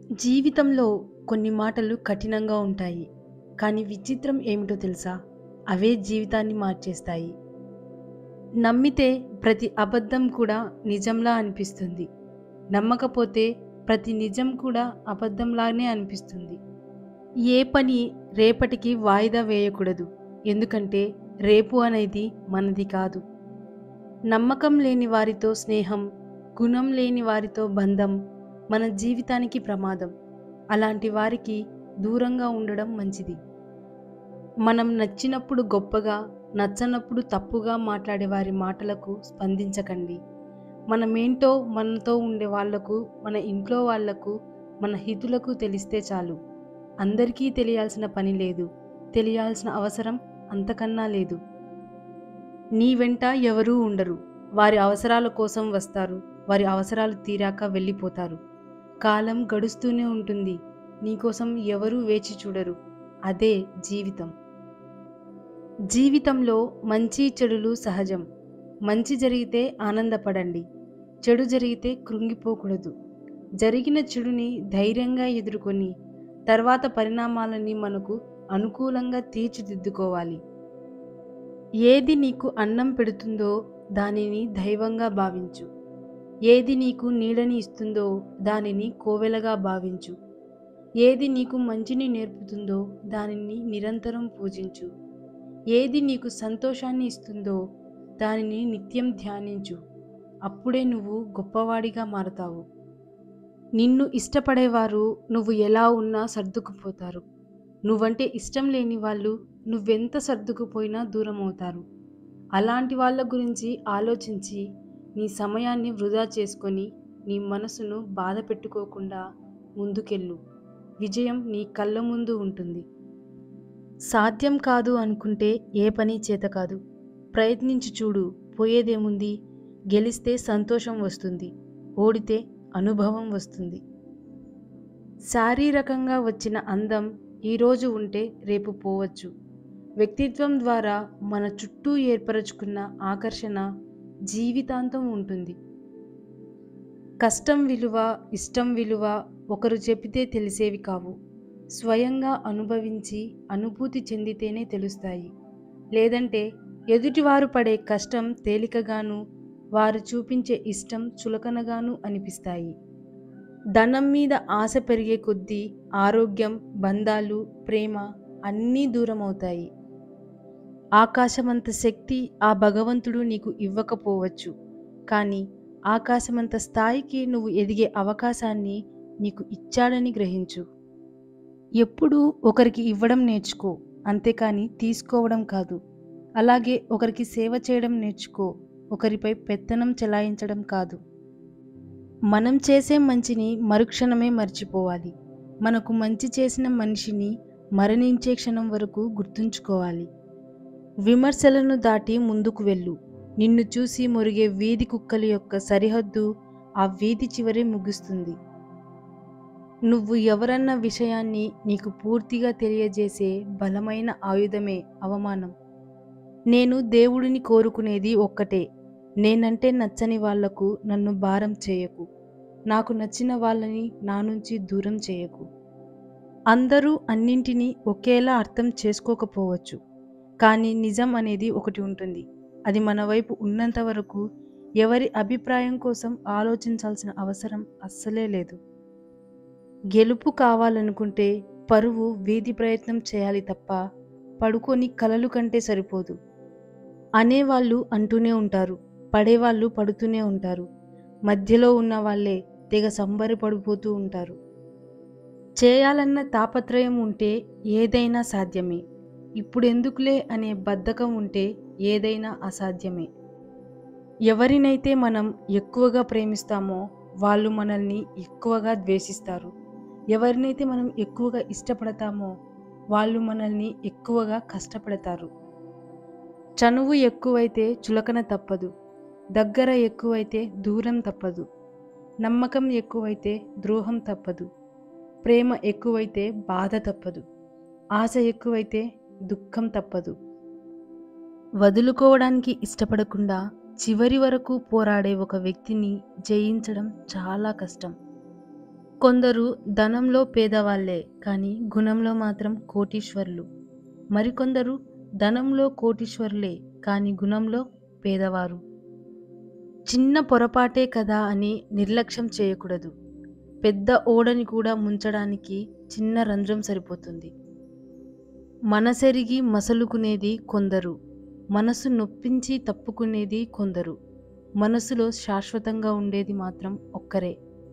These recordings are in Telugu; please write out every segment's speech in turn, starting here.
జీవితంలో కొన్ని మాటలు కఠినంగా ఉంటాయి కానీ విచిత్రం ఏమిటో తెలుసా అవే జీవితాన్ని మార్చేస్తాయి నమ్మితే ప్రతి అబద్ధం కూడా నిజంలా అనిపిస్తుంది నమ్మకపోతే ప్రతి నిజం కూడా అబద్ధంలానే అనిపిస్తుంది ఏ పని రేపటికి వాయిదా వేయకూడదు ఎందుకంటే రేపు అనేది మనది కాదు నమ్మకం లేని వారితో స్నేహం గుణం లేని వారితో బంధం మన జీవితానికి ప్రమాదం అలాంటి వారికి దూరంగా ఉండడం మంచిది మనం నచ్చినప్పుడు గొప్పగా నచ్చనప్పుడు తప్పుగా మాట్లాడే వారి మాటలకు స్పందించకండి మనమేంటో మనతో ఉండే వాళ్లకు మన ఇంట్లో వాళ్లకు మన హితులకు తెలిస్తే చాలు అందరికీ తెలియాల్సిన పని లేదు తెలియాల్సిన అవసరం అంతకన్నా లేదు నీ వెంట ఎవరూ ఉండరు వారి అవసరాల కోసం వస్తారు వారి అవసరాలు తీరాక వెళ్ళిపోతారు కాలం గడుస్తూనే ఉంటుంది నీకోసం ఎవరూ వేచి చూడరు అదే జీవితం జీవితంలో మంచి చెడులు సహజం మంచి జరిగితే ఆనందపడండి చెడు జరిగితే కృంగిపోకూడదు జరిగిన చెడుని ధైర్యంగా ఎదుర్కొని తర్వాత పరిణామాలని మనకు అనుకూలంగా తీర్చిదిద్దుకోవాలి ఏది నీకు అన్నం పెడుతుందో దానిని దైవంగా భావించు ఏది నీకు నీడని ఇస్తుందో దానిని కోవెలగా భావించు ఏది నీకు మంచిని నేర్పుతుందో దానిని నిరంతరం పూజించు ఏది నీకు సంతోషాన్ని ఇస్తుందో దానిని నిత్యం ధ్యానించు అప్పుడే నువ్వు గొప్పవాడిగా మారతావు నిన్ను ఇష్టపడేవారు నువ్వు ఎలా ఉన్నా సర్దుకుపోతారు నువ్వంటే ఇష్టం లేని వాళ్ళు నువ్వెంత సర్దుకుపోయినా దూరం అవుతారు అలాంటి వాళ్ళ గురించి ఆలోచించి నీ సమయాన్ని వృధా చేసుకొని నీ మనసును బాధ పెట్టుకోకుండా ముందుకెళ్ళు విజయం నీ కళ్ళ ముందు ఉంటుంది సాధ్యం కాదు అనుకుంటే ఏ పని చేత కాదు ప్రయత్నించి చూడు పోయేదేముంది గెలిస్తే సంతోషం వస్తుంది ఓడితే అనుభవం వస్తుంది శారీరకంగా వచ్చిన అందం ఈరోజు ఉంటే రేపు పోవచ్చు వ్యక్తిత్వం ద్వారా మన చుట్టూ ఏర్పరచుకున్న ఆకర్షణ జీవితాంతం ఉంటుంది కష్టం విలువ ఇష్టం విలువ ఒకరు చెబితే తెలిసేవి కావు స్వయంగా అనుభవించి అనుభూతి చెందితేనే తెలుస్తాయి లేదంటే ఎదుటివారు పడే కష్టం తేలికగాను వారు చూపించే ఇష్టం చులకనగాను అనిపిస్తాయి ధనం మీద ఆశ పెరిగే కొద్దీ ఆరోగ్యం బంధాలు ప్రేమ అన్నీ దూరం అవుతాయి ఆకాశమంత శక్తి ఆ భగవంతుడు నీకు ఇవ్వకపోవచ్చు కానీ ఆకాశమంత స్థాయికి నువ్వు ఎదిగే అవకాశాన్ని నీకు ఇచ్చాడని గ్రహించు ఎప్పుడూ ఒకరికి ఇవ్వడం నేర్చుకో అంతేకాని తీసుకోవడం కాదు అలాగే ఒకరికి సేవ చేయడం నేర్చుకో ఒకరిపై పెత్తనం చెలాయించడం కాదు మనం చేసే మంచిని మరుక్షణమే మర్చిపోవాలి మనకు మంచి చేసిన మనిషిని మరణించే క్షణం వరకు గుర్తుంచుకోవాలి విమర్శలను దాటి ముందుకు వెళ్ళు నిన్ను చూసి మురిగే వీధి కుక్కల యొక్క సరిహద్దు ఆ వీధి చివరే ముగుస్తుంది నువ్వు ఎవరన్న విషయాన్ని నీకు పూర్తిగా తెలియజేసే బలమైన ఆయుధమే అవమానం నేను దేవుడిని కోరుకునేది ఒక్కటే నేనంటే నచ్చని వాళ్లకు నన్ను భారం చేయకు నాకు నచ్చిన వాళ్ళని నా నుంచి దూరం చేయకు అందరూ అన్నింటినీ ఒకేలా అర్థం చేసుకోకపోవచ్చు కానీ నిజం అనేది ఒకటి ఉంటుంది అది మన వైపు ఉన్నంత వరకు ఎవరి అభిప్రాయం కోసం ఆలోచించాల్సిన అవసరం అస్సలే లేదు గెలుపు కావాలనుకుంటే పరువు వీధి ప్రయత్నం చేయాలి తప్ప పడుకొని కలలు కంటే సరిపోదు అనేవాళ్ళు అంటూనే ఉంటారు పడేవాళ్ళు పడుతూనే ఉంటారు మధ్యలో ఉన్న వాళ్ళే తెగ సంబరపడిపోతూ ఉంటారు చేయాలన్న తాపత్రయం ఉంటే ఏదైనా సాధ్యమే ఇప్పుడెందుకులే అనే బద్ధకం ఉంటే ఏదైనా అసాధ్యమే ఎవరినైతే మనం ఎక్కువగా ప్రేమిస్తామో వాళ్ళు మనల్ని ఎక్కువగా ద్వేషిస్తారు ఎవరినైతే మనం ఎక్కువగా ఇష్టపడతామో వాళ్ళు మనల్ని ఎక్కువగా కష్టపడతారు చనువు ఎక్కువైతే చులకన తప్పదు దగ్గర ఎక్కువైతే దూరం తప్పదు నమ్మకం ఎక్కువైతే ద్రోహం తప్పదు ప్రేమ ఎక్కువైతే బాధ తప్పదు ఆశ ఎక్కువైతే దుఃఖం తప్పదు వదులుకోవడానికి ఇష్టపడకుండా చివరి వరకు పోరాడే ఒక వ్యక్తిని జయించడం చాలా కష్టం కొందరు ధనంలో పేదవాళ్లే కానీ గుణంలో మాత్రం కోటీశ్వరులు మరికొందరు ధనంలో కోటీశ్వరులే కానీ గుణంలో పేదవారు చిన్న పొరపాటే కదా అని నిర్లక్ష్యం చేయకూడదు పెద్ద ఓడని కూడా ముంచడానికి చిన్న రంధ్రం సరిపోతుంది మనసెరిగి మసలుకునేది కొందరు మనసు నొప్పించి తప్పుకునేది కొందరు మనసులో శాశ్వతంగా ఉండేది మాత్రం ఒక్కరే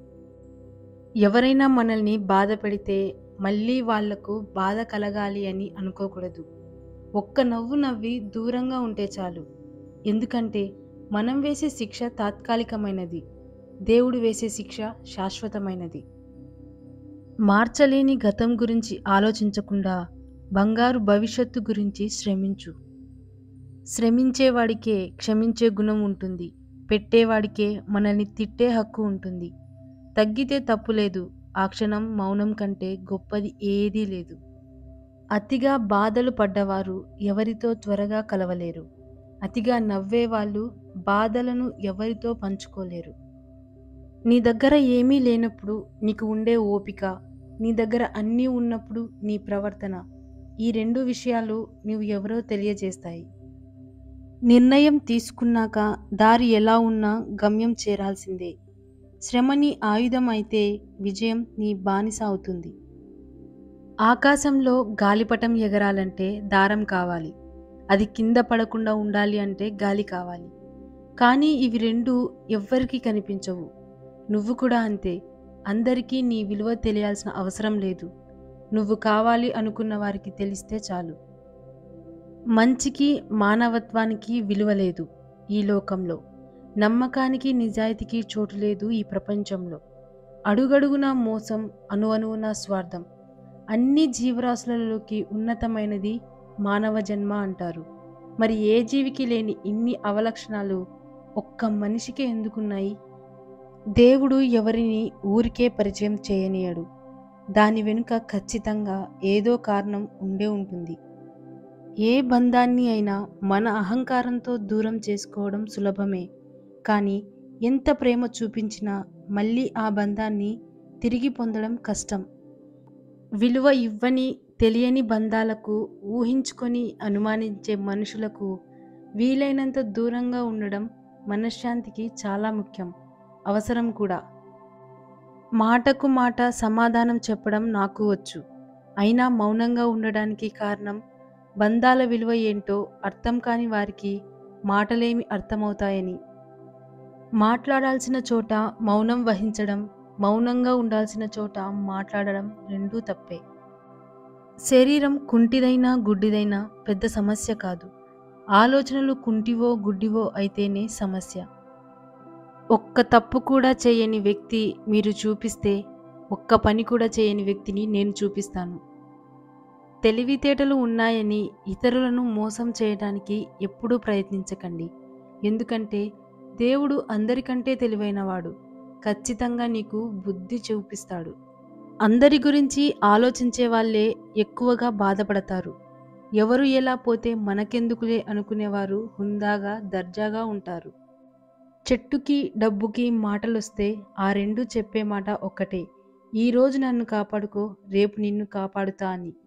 ఎవరైనా మనల్ని బాధ పెడితే మళ్ళీ వాళ్లకు బాధ కలగాలి అని అనుకోకూడదు ఒక్క నవ్వు నవ్వి దూరంగా ఉంటే చాలు ఎందుకంటే మనం వేసే శిక్ష తాత్కాలికమైనది దేవుడు వేసే శిక్ష శాశ్వతమైనది మార్చలేని గతం గురించి ఆలోచించకుండా బంగారు భవిష్యత్తు గురించి శ్రమించు శ్రమించేవాడికే క్షమించే గుణం ఉంటుంది పెట్టేవాడికే మనల్ని తిట్టే హక్కు ఉంటుంది తగ్గితే తప్పు లేదు ఆ క్షణం మౌనం కంటే గొప్పది ఏదీ లేదు అతిగా బాధలు పడ్డవారు ఎవరితో త్వరగా కలవలేరు అతిగా నవ్వేవాళ్ళు బాధలను ఎవరితో పంచుకోలేరు నీ దగ్గర ఏమీ లేనప్పుడు నీకు ఉండే ఓపిక నీ దగ్గర అన్నీ ఉన్నప్పుడు నీ ప్రవర్తన ఈ రెండు విషయాలు నీవు ఎవరో తెలియజేస్తాయి నిర్ణయం తీసుకున్నాక దారి ఎలా ఉన్నా గమ్యం చేరాల్సిందే శ్రమ నీ ఆయుధం అయితే విజయం నీ బానిస అవుతుంది ఆకాశంలో గాలిపటం ఎగరాలంటే దారం కావాలి అది కింద పడకుండా ఉండాలి అంటే గాలి కావాలి కానీ ఇవి రెండు ఎవ్వరికీ కనిపించవు నువ్వు కూడా అంతే అందరికీ నీ విలువ తెలియాల్సిన అవసరం లేదు నువ్వు కావాలి అనుకున్న వారికి తెలిస్తే చాలు మంచికి మానవత్వానికి విలువ లేదు ఈ లోకంలో నమ్మకానికి నిజాయితీకి చోటు లేదు ఈ ప్రపంచంలో అడుగడుగునా మోసం అణువణువున స్వార్థం అన్ని జీవరాశులలోకి ఉన్నతమైనది మానవ జన్మ అంటారు మరి ఏ జీవికి లేని ఇన్ని అవలక్షణాలు ఒక్క మనిషికే ఎందుకున్నాయి దేవుడు ఎవరిని ఊరికే పరిచయం చేయనీయడు దాని వెనుక ఖచ్చితంగా ఏదో కారణం ఉండే ఉంటుంది ఏ బంధాన్ని అయినా మన అహంకారంతో దూరం చేసుకోవడం సులభమే కానీ ఎంత ప్రేమ చూపించినా మళ్ళీ ఆ బంధాన్ని తిరిగి పొందడం కష్టం విలువ ఇవ్వని తెలియని బంధాలకు ఊహించుకొని అనుమానించే మనుషులకు వీలైనంత దూరంగా ఉండడం మనశ్శాంతికి చాలా ముఖ్యం అవసరం కూడా మాటకు మాట సమాధానం చెప్పడం నాకు వచ్చు అయినా మౌనంగా ఉండడానికి కారణం బంధాల విలువ ఏంటో అర్థం కాని వారికి మాటలేమి అర్థమవుతాయని మాట్లాడాల్సిన చోట మౌనం వహించడం మౌనంగా ఉండాల్సిన చోట మాట్లాడడం రెండూ తప్పే శరీరం కుంటిదైనా గుడ్డిదైనా పెద్ద సమస్య కాదు ఆలోచనలు కుంటివో గుడ్డివో అయితేనే సమస్య ఒక్క తప్పు కూడా చేయని వ్యక్తి మీరు చూపిస్తే ఒక్క పని కూడా చేయని వ్యక్తిని నేను చూపిస్తాను తెలివితేటలు ఉన్నాయని ఇతరులను మోసం చేయడానికి ఎప్పుడూ ప్రయత్నించకండి ఎందుకంటే దేవుడు అందరికంటే తెలివైనవాడు ఖచ్చితంగా నీకు బుద్ధి చూపిస్తాడు అందరి గురించి ఆలోచించే వాళ్ళే ఎక్కువగా బాధపడతారు ఎవరు ఎలా పోతే మనకెందుకులే అనుకునేవారు హుందాగా దర్జాగా ఉంటారు చెట్టుకి డబ్బుకి మాటలొస్తే ఆ రెండు చెప్పే మాట ఒక్కటే ఈరోజు నన్ను కాపాడుకో రేపు నిన్ను కాపాడుతా అని